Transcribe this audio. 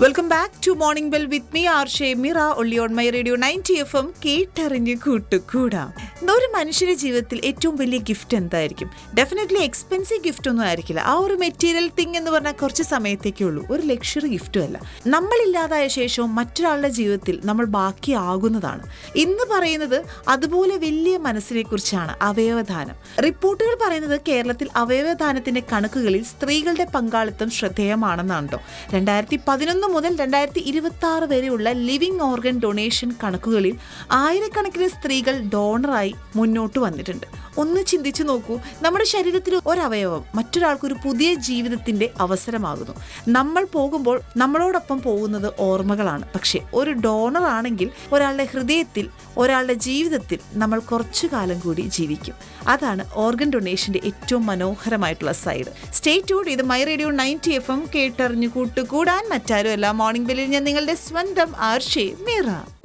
welcome back to morning bell with me R Shemira only on my radio ninety F M കേട്ടറിഞ്ഞ് കൂട്ടുകൂടാം ഒരു മനുഷ്യന്റെ ജീവിതത്തിൽ ഏറ്റവും വലിയ ഗിഫ്റ്റ് എന്തായിരിക്കും ഡെഫിനറ്റ്ലി എക്സ്പെൻസീവ് ഗിഫ്റ്റ് ഒന്നും ആയിരിക്കില്ല ആ ഒരു മെറ്റീരിയൽ തിങ് എന്ന് പറഞ്ഞാൽ കുറച്ച് സമയത്തേക്കേ ഉള്ളൂ ഒരു ലക്ഷറി ഗിഫ്റ്റും അല്ല നമ്മളില്ലാതായ ശേഷവും മറ്റൊരാളുടെ ജീവിതത്തിൽ നമ്മൾ ബാക്കിയാകുന്നതാണ് ഇന്ന് പറയുന്നത് അതുപോലെ വലിയ മനസ്സിനെ കുറിച്ചാണ് അവയവദാനം റിപ്പോർട്ടുകൾ പറയുന്നത് കേരളത്തിൽ അവയവദാനത്തിന്റെ കണക്കുകളിൽ സ്ത്രീകളുടെ പങ്കാളിത്തം ശ്രദ്ധേയമാണെന്നാണ് കേട്ടോ രണ്ടായിരത്തി പതിനൊന്ന് മുതൽ രണ്ടായിരത്തി ഇരുപത്തി ആറ് വരെയുള്ള ലിവിംഗ് ഓർഗൻ ഡൊണേഷൻ കണക്കുകളിൽ ആയിരക്കണക്കിന് സ്ത്രീകൾ ഡോണറായി മുന്നോട്ട് വന്നിട്ടുണ്ട് ഒന്ന് ചിന്തിച്ചു നോക്കൂ നമ്മുടെ ശരീരത്തിൽ ഒരവയവം മറ്റൊരാൾക്ക് ഒരു പുതിയ ജീവിതത്തിന്റെ അവസരമാകുന്നു നമ്മൾ പോകുമ്പോൾ നമ്മളോടൊപ്പം പോകുന്നത് ഓർമ്മകളാണ് പക്ഷേ ഒരു ഡോണർ ആണെങ്കിൽ ഒരാളുടെ ഹൃദയത്തിൽ ഒരാളുടെ ജീവിതത്തിൽ നമ്മൾ കുറച്ചു കാലം കൂടി ജീവിക്കും അതാണ് ഓർഗൻ ഡൊണേഷന്റെ ഏറ്റവും മനോഹരമായിട്ടുള്ള സൈഡ് സ്റ്റേ ട്യൂഡ് ഇത് my radio ninety F M കേട്ടറിഞ്ഞു കൂട്ടുകൂടാൻ മറ്റാരും അല്ല മോർണിംഗ് ബെല്ലിൽ ഞാൻ നിങ്ങളുടെ സ്വന്തം ആർഷേ മീറ